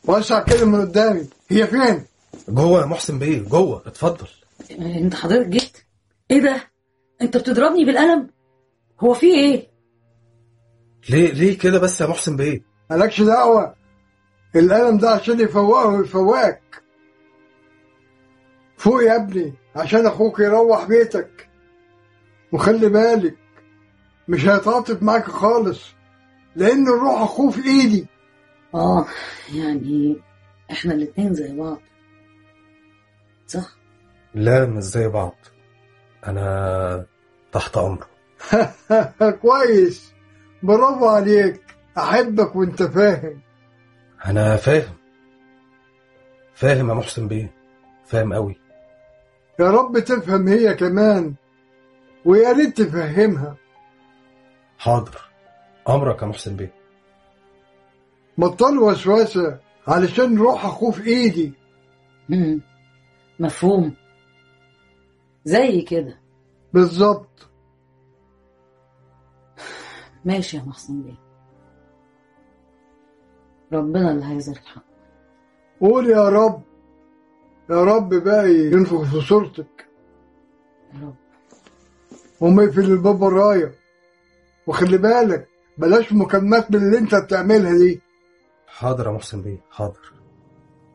واسع كده من قدامي هي فين جوه يا محسن بيه جوه اتفضل انت حضرتك جيت ايه ده انت بتضربني بالقلم هو في ايه ليه ليه كده بس يا محسن بيه مالكش دعوة القلم ده عشان يفوقه ويفوقك فوق يا ابني عشان اخوك يروح بيتك وخلي بالك مش هيتعاطف معاك خالص لان الروح اخوه في ايدي اه يعني احنا الاتنين زي بعض صح لا مش زي بعض انا تحت امره كويس برافو عليك احبك وانت فاهم انا فاهم فاهم يا محسن بيه فاهم قوي يا رب تفهم هي كمان ويا ريت تفهمها حاضر امرك يا محسن بيه بطل وسوسة علشان روح اخوه في ايدي مم. مفهوم زي كده بالظبط ماشي يا محسن بيه ربنا اللي هيظهر الحق قول يا رب يا رب بقى ينفخ في صورتك يا رب وما يقفل الباب ورايا وخلي بالك بلاش مكالمات من اللي انت بتعملها دي حاضر يا محسن بيه حاضر